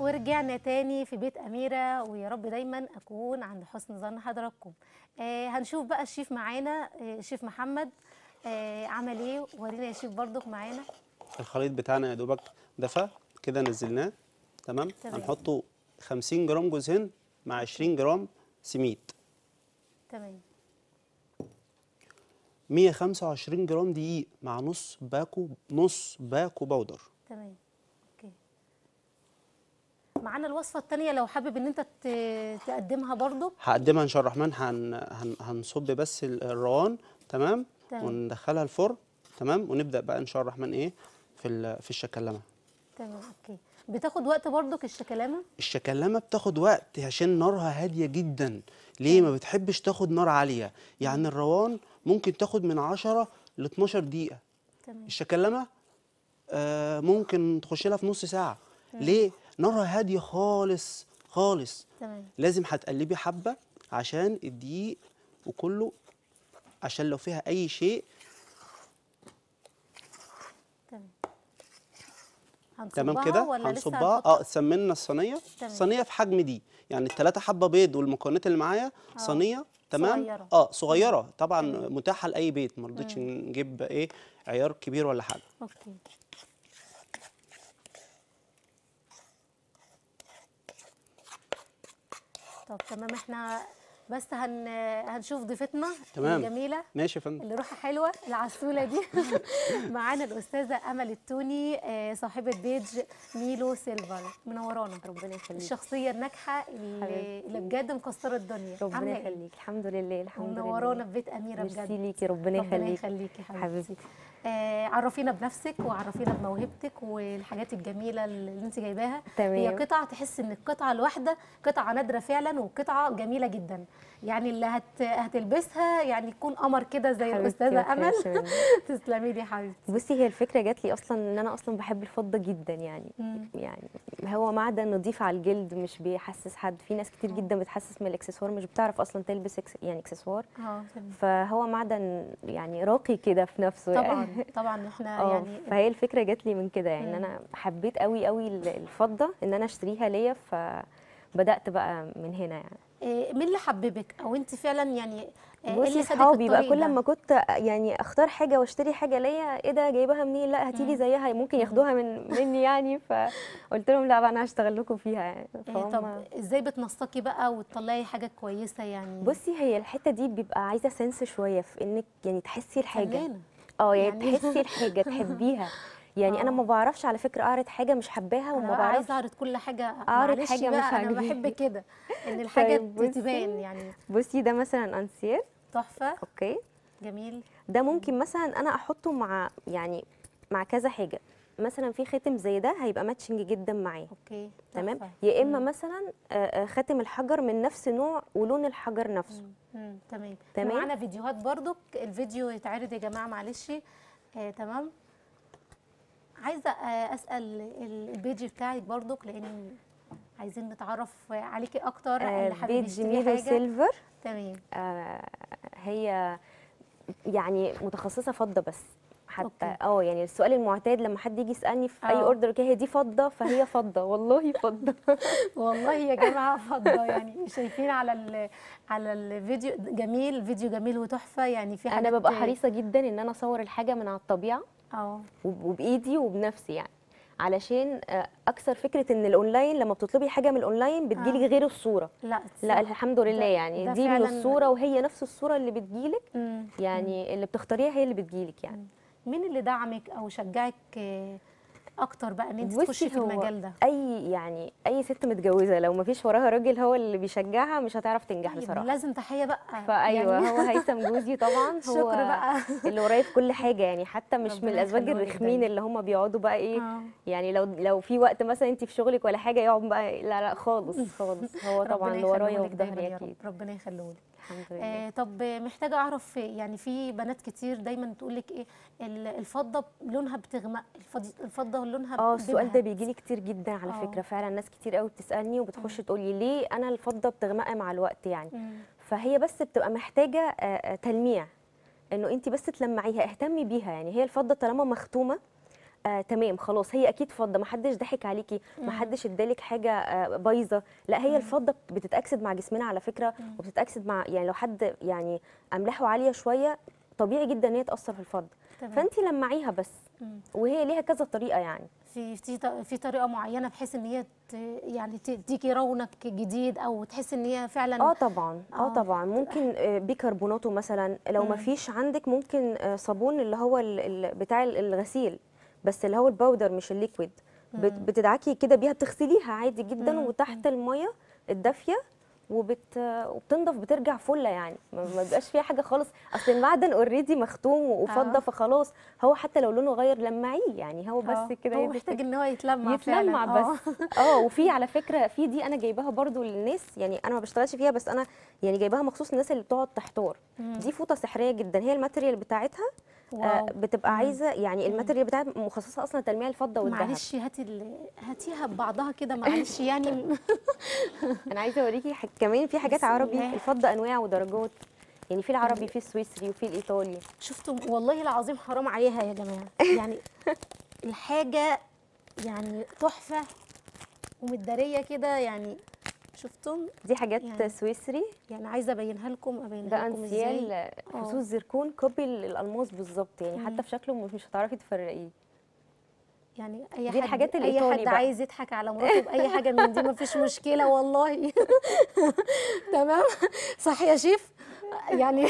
ورجعنا تاني في بيت أميرة ويا رب دايما أكون عند حسن ظن حضراتكم آه هنشوف بقى الشيف معانا آه الشيف محمد آه عمل ايه ورينا يا شيف برضك معانا الخليط بتاعنا يا دوبك دفى كده نزلناه تمام تمام. هنحطه 50 جرام جوز هند مع 20 جرام سميد تمام 125 جرام دقيق مع نص باكو نص باكو بودر تمام اوكي معانا الوصفة التانية لو حابب ان انت ت- تقدمها برضك هقدمها ان شاء الله الرحمن هن... هن... هنصب بس ال- الروان تمام تمام. وندخلها الفرن تمام ونبدا بقى ان شاء الله الرحمن ايه في ال... في الشكلمه تمام اوكي بتاخد وقت برضك الشكلامة الشكلمه بتاخد وقت عشان نارها هاديه جدا ليه ما بتحبش تاخد نار عاليه يعني الروان ممكن تاخد من 10 ل 12 دقيقه تمام الشكلمه آه ممكن تخش لها في نص ساعه ليه نارها هاديه خالص خالص تمام لازم هتقلبي حبه عشان الدقيق وكله عشان لو فيها اي شيء تمام تمام هنصبها كده ولا لسه هنصبها هنحط- اه سمنا الصينيه تمام. صينيه في حجم دي يعني الثلاثه حبه بيض والمكونات اللي معايا آه. صينيه تمام صغيرة. اه صغيره طبعا تمام. متاحه لاي بيت ما رضيتش نجيب ايه عيار كبير ولا حاجه اوكي طب تمام احنا بس هن هنشوف ضيفتنا تمام. الجميله ماشي يا فندم اللي روحها حلوه العسوله دي معانا الاستاذه امل التوني آه، صاحبه بيج ميلو سيلفر منورانا ربنا يخليك الشخصيه الناجحه اللي, حبيبتي. اللي بجد مكسره الدنيا ربنا عاملة إيه؟ يخليك الحمد لله الحمد لله منورانا في بيت اميره ميرسي بجد ليكي ربنا ربنا يخليك يخليكي حبيبتي حبيبتي آه عرفينا بنفسك وعرفينا بموهبتك والحاجات الجميله اللي انت جايباها تمام. هي قطعه تحس ان القطعه الواحده قطعه نادره فعلا وقطعه جميله جدا يعني اللي هت... هتلبسها يعني يكون قمر كده زي حبيبتي الاستاذه ما امل تخافش مني. تسلمي لي يا حبيبتي بصي هي الفكره جات لي اصلا ان انا اصلا بحب الفضه جدا يعني مم. يعني هو معدن نضيف على الجلد مش بيحسس حد في ناس كتير جدا بتحسس من الاكسسوار مش بتعرف اصلا تلبس إكس يعني اكسسوار اه تمام. فهو معدن يعني راقي كده في نفسه يعني. طبعا طبعا احنا اه يعني فهي الفكره جات لي من كده يعني مم. ان انا حبيت قوي قوي ال- الفضه ان انا اشتريها ليا فبدات بقى من هنا يعني آه، مين اللي حببك او انت فعلا يعني آه، إيه بصي اللي خدك صحابي بقى الطريق كل ده؟ ما كنت يعني اختار حاجه واشتري حاجه ليا ايه ده جايباها منين لا هاتي لي زيها ممكن ياخدوها من مني يعني فقلت لهم لا بقى انا هشتغل لكم فيها يعني آه، فهم طب ازاي بتنسقي بقى وتطلعي حاجه كويسه يعني بصي هي الحته دي بيبقى عايزه سنس شويه في انك يعني تحسي الحاجه فنانة. اه يعني, يعني- تحسي الحاجه تحبيها يعني انا آه. ما بعرفش على فكره اعرض حاجه مش حباها انا وما بقى بعرفش عايزه اعرض كل حاجه أعرض معلش حاجة بقى مش انا عاجباني. بحب كده ان الحاجه طيب بصي. تبان يعني بصي ده مثلا انسير تحفه اوكي جميل ده ممكن مثلا انا احطه مع يعني مع كذا حاجه مثلا في خاتم زي ده هيبقى ماتشنج جدا معاه اوكي تمام تحفة. يا اما مم. مثلا آه، آه، خاتم الحجر من نفس نوع ولون الحجر نفسه مم. تمام تمام. تمام معانا فيديوهات برضك الفيديو يتعرض يا جماعه معلش آه تمام عايزه آه اسال ال- البيج بتاعك برضك لان عايزين نتعرف عليكي اكتر آه، اللي حابب بيج يشتري ميدو حاجه سيلفر تمام آه، هي يعني متخصصه فضه بس حتى أوكي. اه يعني السؤال المعتاد لما حد يجي يسالني في اي آه. اوردر كده هي دي فضه فهي فضه والله فضه والله يا جماعه فضه يعني شايفين على ال على الفيديو جميل فيديو جميل وتحفه يعني في حاجات انا ببقى حريصه جدا ان انا اصور الحاجه من على الطبيعه اه وب- وبايدي وبنفسي يعني علشان آه، اكثر فكره ان الاونلاين لما بتطلبي حاجه من الاونلاين بتجيلك غير الصوره لا لا صح. الحمد لله ده- يعني ده دي من فعلاً- الصوره وهي نفس الصوره اللي بتجيلك مم. يعني اللي بتختاريها هي اللي بتجيلك يعني مين اللي دعمك او شجعك آه، اكتر بقى ان انت بصي تخشي في هو المجال ده اي يعني اي ست متجوزه لو ما فيش وراها راجل هو اللي بيشجعها مش هتعرف تنجح طيب، بصراحه لازم تحيه بقى فايوه يعني هو هيثم جوزي طبعا هو شكر بقى اللي ورايا في كل حاجه يعني حتى مش من ربنا الازواج يخليهولك الرخمين دايما. اللي هم بيقعدوا بقى ايه آه. يعني لو لو في وقت مثلا انت في شغلك ولا حاجه يقعد بقى لا لا خالص خالص هو طبعا ربنا اللي ورايا يخليهولك وفي دايما ظهري يا رب. اكيد ربنا يخليهولك الحمد لله آه طب محتاجه اعرف يعني في بنات كتير دايما تقول لك ايه ال- الفضه لونها بتغمق الفض- الفضه لونها اه السؤال ده بيبهت. بيجي لي كتير جدا على آه. فكره فعلا ناس كتير قوي بتسالني وبتخش تقول لي ليه انا الفضه بتغمق مع الوقت يعني مم. فهي بس بتبقى محتاجه آه، آه، تلميع انه انت بس تلمعيها اهتمي بيها يعني هي الفضه طالما مختومه آه تمام خلاص هي اكيد فضه ما حدش ضحك عليكي ما حدش ادالك حاجه آه بايظه لا هي الفضه بت- بتتاكسد مع جسمنا على فكره وبتتاكسد مع يعني لو حد يعني املاحه عاليه شويه طبيعي جدا ان هي تاثر في الفضه تمام. فانت لمعيها بس مم. وهي ليها كذا طريقه يعني في في ط- في طريقه معينه بحيث ان هي ت- يعني ت- تديكي رونق جديد او تحس ان هي فعلا اه طبعا اه آه. طبعا ممكن آه، بيكربوناتو مثلا لو ما مم. فيش عندك ممكن آه، صابون اللي هو ال- ال- بتاع ال- الغسيل بس اللي هو الباودر مش الليكويد بت- مم. بتدعكي كده بيها بتغسليها عادي جدا مم. وتحت الميه الدافيه وبت وبتنضف بترجع فله يعني ما ما بيبقاش فيها حاجه خالص اصل المعدن اوريدي مختوم وفضه آه. فخلاص هو حتى لو لونه غير لمعيه يعني هو آه، بس كده هو هي دي محتاج ان هو يتلمع يتلمع فعلا بس اه وفي على فكره في دي انا جايباها برضو للناس يعني انا ما بشتغلش فيها بس انا يعني جايباها مخصوص للناس اللي بتقعد تحتار مم. دي فوطه سحريه جدا هي الماتيريال بتاعتها آه واو. بتبقى عايزه يعني الماتيريال بتاعتها مخصصه اصلا تلميع الفضه والذهب معلش هاتي ال- هاتيها ببعضها كده معلش يعني انا عايزه اوريكي ح- كمان في حاجات بسم عربي الله. الفضه انواع ودرجات يعني في العربي في السويسري وفي الايطالي شفتم والله العظيم حرام عليها يا جماعه يعني الحاجه يعني تحفه ومتداريه كده يعني شفتم دي حاجات يعني سويسري يعني عايزه ابينها لكم ابينها ده لكم ازاي انسيال آه. فصوص زركون كوبي الالماس بالظبط يعني مم. حتى في شكله مش مش هتعرفي تفرقيه يعني اي دي حد الحاجات اي الإيطالي حد بقى. عايز يضحك على مراته باي حاجه من دي مفيش مشكله والله تمام صح يا شيف يعني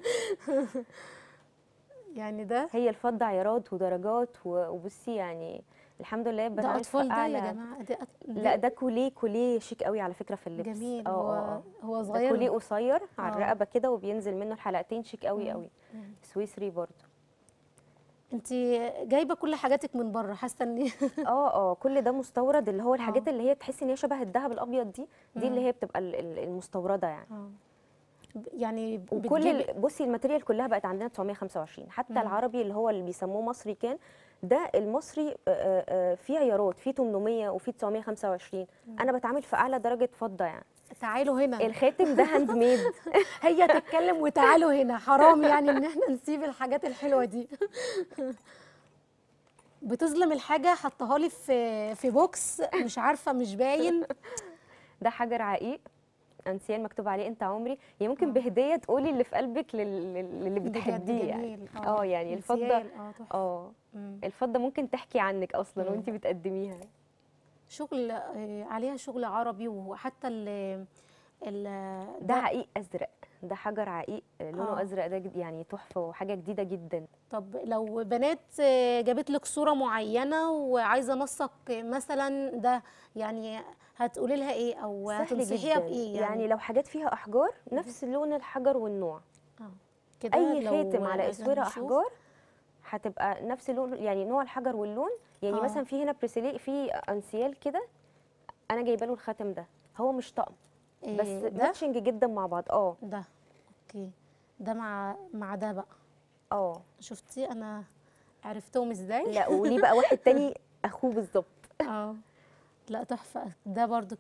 يعني ده هي الفضه عيارات ودرجات و- وبصي يعني الحمد لله ده بنعمل اطفال في ده يا أعلى- جماعه ده أط- لا ده كوليه كوليه شيك قوي على فكره في اللبس جميل اه هو اه هو اه ده صغير كوليه قصير على آه. الرقبه كده وبينزل منه الحلقتين شيك قوي مم. قوي سويسري برضو انت جايبه كل حاجاتك من بره حاسه ان اه اه كل ده مستورد اللي هو الحاجات آه. اللي هي تحسي ان هي شبه الذهب الابيض دي دي اللي مم. هي بتبقى ال- ال- المستورده يعني آه. يعني وكل بتجيبي- ال- بصي الماتيريال كلها بقت عندنا 925 حتى مم. العربي اللي هو اللي بيسموه مصري كان ده المصري آه، آه، آه، فيه عيارات فيه 800 وفيه 925 انا بتعامل في اعلى درجه فضه يعني تعالوا هنا الخاتم ده هاند ميد هي تتكلم وتعالوا هنا حرام يعني ان احنا نسيب الحاجات الحلوه دي بتظلم الحاجه حطها لي في في بوكس مش عارفه مش باين ده حجر عقيق انسيال مكتوب عليه انت عمري يعني ممكن آه. بهديه تقولي اللي في قلبك لل- لل- للي بجد بتحبيه يعني جميل. اه يعني الفضه انسيال، اه تحفه اه مم. الفضه ممكن تحكي عنك اصلا مم. وانت بتقدميها شغل آه، عليها شغل عربي وحتى ال ال ده عقيق ازرق ده حجر عقيق لونه آه. ازرق ده جد- يعني تحفه وحاجه جديده جدا طب لو بنات آه، جابت لك صورة معينة وعايزة نسق مثلا ده يعني هتقولي لها ايه او سهل هتنصحيها جدا بايه يعني, يعني, لو حاجات فيها احجار نفس لون الحجر والنوع آه. كده اي لو خاتم على عايزين اسوره نشوف. احجار هتبقى نفس لون يعني نوع الحجر واللون يعني آه. مثلا في هنا بريسيلي في انسيال كده انا جايبه له الخاتم ده هو مش طقم إيه بس ده ماتشنج جدا مع بعض اه ده اوكي ده مع مع ده بقى اه شفتي انا عرفتهم ازاي لا وليه بقى واحد تاني اخوه بالظبط اه لا تحفة ده برضو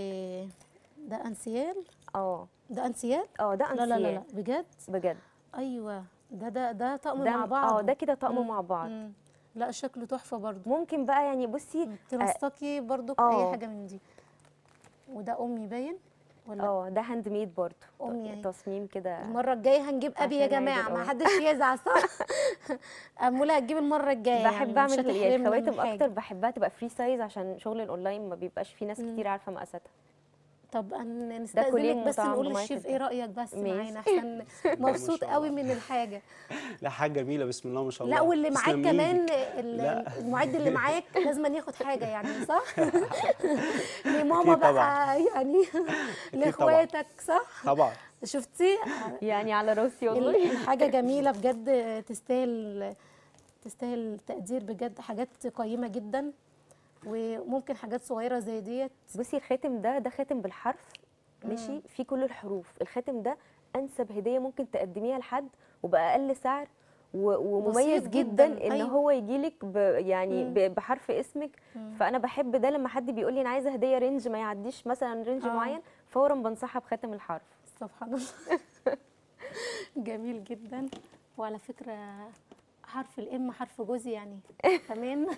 ده انسيال اه ده انسيال اه ده لا انسيال لا لا لا بجد بجد ايوه ده ده ده طقم ده مع بعض اه ده كده طقم مع بعض مم. لا شكله تحفة برضو ممكن بقى يعني بصي تنسقي برضو آه. اي حاجه من دي وده امي باين ولا اه ده هاند ميد برضه أمي أهي. تصميم كده المره الجايه هنجيب ابي يا عشان جماعه عيد ما الأم. حدش يزعل صح اموله هتجيب المره الجايه بحب يعني مش اعمل هتحرمنا من الخواتم حاجة. اكتر بحبها تبقى فري سايز عشان شغل الاونلاين ما بيبقاش في ناس مم. كتير عارفه مقاساتها طب أن كوليه نستاذنك بس مطعم نقول بمية للشيف الدهب. ايه رايك بس ماشي. معانا احسن مبسوط شاء قوي الله. من الحاجه لا حاجه جميله بسم الله ما شاء الله لا واللي معاك تسلم كمان إيدك. ال- لا. المعد اللي معاك لازم ياخد حاجه يعني صح لماما أكيد طبعاً. بقى يعني لاخواتك صح طبعا شفتي يعني على راسي والله ال- الحاجة جميلة بجد تستاهل تستاهل تقدير بجد حاجات قيمة جدا وممكن حاجات صغيرة زي ديت بصي الخاتم ده ده خاتم بالحرف ماشي فيه كل الحروف الخاتم ده انسب هديه ممكن تقدميها لحد وباقل سعر و- ومميز بسيط جدا, جداً، ان أيوة. هو يجيلك ب يعني مم. ب- بحرف اسمك مم. فانا بحب ده لما حد بيقول لي انا عايزه هديه رينج ما يعديش مثلا رينج آه. معين فورا بنصحها بخاتم الحرف سبحان الله جميل جدا وعلى فكرة حرف الام حرف جوزي يعني تمام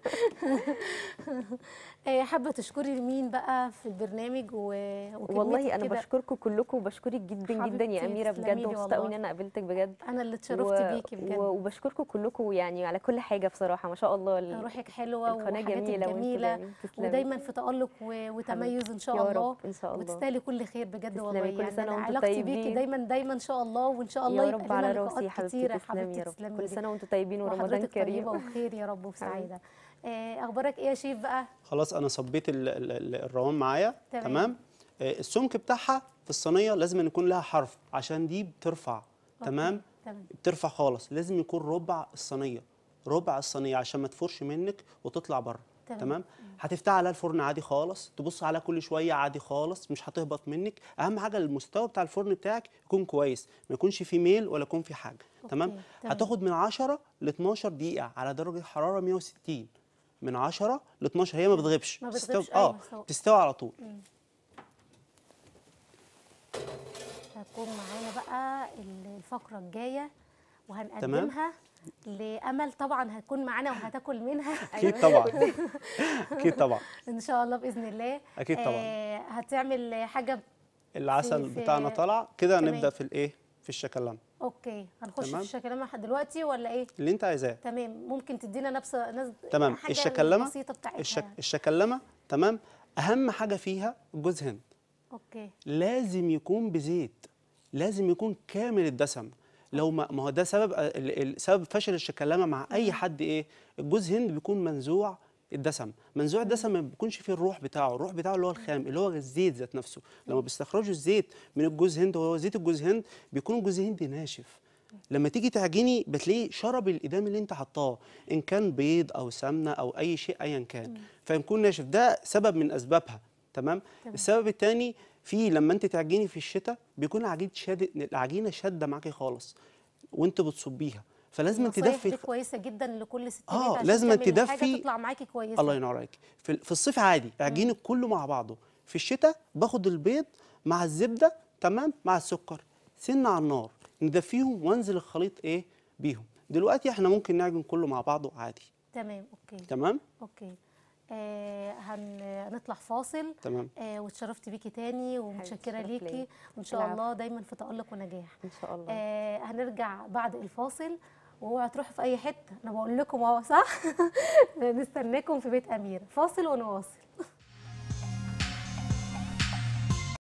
آه، حابه تشكري مين بقى في البرنامج و... وكلمتك والله انا كده. بشكركم كلكم وبشكرك جدا جدا يا حبيبتي، اميره بجد تسلمي لي ومبسوطه قوي ان والله. انا قابلتك بجد انا اللي اتشرفت و- بيكي بجد و- وبشكركم كلكم يعني على كل حاجه بصراحه ما شاء الله ال- روحك حلوه القناه وحاجاتك جميله وانتوا جميله جميل. تسلمي. ودايما في تالق و... وتميز ان شاء يا الله رب ان شاء الله وتستاهلي كل خير بجد تسلمي، والله كل يعني سنة أنا وانتوا علاقتي بيكي طيبين. دايما دايما ان شاء الله وان شاء الله يا يبقى رب لنا على لقاءات راسي يا حبيبتي كتيره تسلمي يا حبيبتي رب تسلمي كل لي. سنه وانتم طيبين ورمضان وحضرتك كريم طيبه وبخير يا رب وسعيده آه، اخبارك ايه يا شيف بقى خلاص انا صبيت ال- ال- ال- الروان معايا تمام. تمام آه، السمك بتاعها في الصينيه لازم أن يكون لها حرف عشان دي بترفع تمام تمام بترفع خالص لازم يكون ربع الصينيه ربع الصينيه عشان ما تفرش منك وتطلع بره تمام. تمام هتفتح عليها الفرن عادي خالص تبص عليها كل شويه عادي خالص مش هتهبط منك اهم حاجه المستوى بتاع الفرن بتاعك يكون كويس ما يكونش فيه ميل ولا يكون فيه حاجه تمام أوكي، تمام. هتاخد من 10 ل 12 دقيقه على درجه حراره 160 من 10 ل 12 هي ما بتغيبش ما بتستوي- بتغيبش، اه أيوة، سواء. تستوي على طول هتكون معانا بقى الفقره الجايه وهنقدمها لامل طبعا هتكون معانا وهتاكل منها اكيد طبعا اكيد طبعا ان شاء الله باذن الله أكيد طبعاً. آه هتعمل حاجه العسل في- بتاعنا طلع كده تمام. نبدا في الايه في الشكلمه اوكي هنخش في تمام. الشكلمه دلوقتي ولا ايه اللي انت عايزاه تمام ممكن تدينا نفس نز... تمام حاجة الشكلمه البسيطه بتاعتها الشك... يعني. الشكلمه تمام اهم حاجه فيها جوز هند اوكي لازم يكون بزيت لازم يكون كامل الدسم لو ما ما هو ده سبب ال- ال- سبب فشل الشكلمه مع اي حد ايه الجوز هند بيكون منزوع الدسم منزوع الدسم ما بيكونش فيه الروح بتاعه الروح بتاعه اللي هو الخام اللي هو الزيت ذات نفسه لما بيستخرجوا الزيت من الجوز هند وهو زيت الجوز هند بيكون الجوز هند ناشف لما تيجي تعجني بتلاقيه شرب الادام اللي انت حطاه ان كان بيض او سمنه او اي شيء ايا كان فيكون ناشف ده سبب من اسبابها تمام السبب الثاني في لما انت تعجني في الشتاء بيكون العجين شادد العجينه شاده معاكي خالص وانت بتصبيها فلازم النصايح تدفي دي كويسه جدا لكل ستات آه، عشان لازم تعملي حاجة تدفي- تطلع معاكي كويسه الله ينور عليك في, في الصيف عادي اعجيني كله مع بعضه في الشتاء باخد البيض مع الزبده تمام مع السكر سن على النار ندفيهم وانزل الخليط ايه بيهم دلوقتي احنا ممكن نعجن كله مع بعضه عادي تمام اوكي تمام اوكي آه هن... هنطلع فاصل تمام آه واتشرفت بيكي تاني ومتشكره شرف ليكي ليا. وان شاء العفو. الله دايما في تالق ونجاح ان شاء الله آه هنرجع بعد الفاصل واوعوا تروحوا في اي حته انا بقول لكم اهو صح نستناكم في بيت امير فاصل ونواصل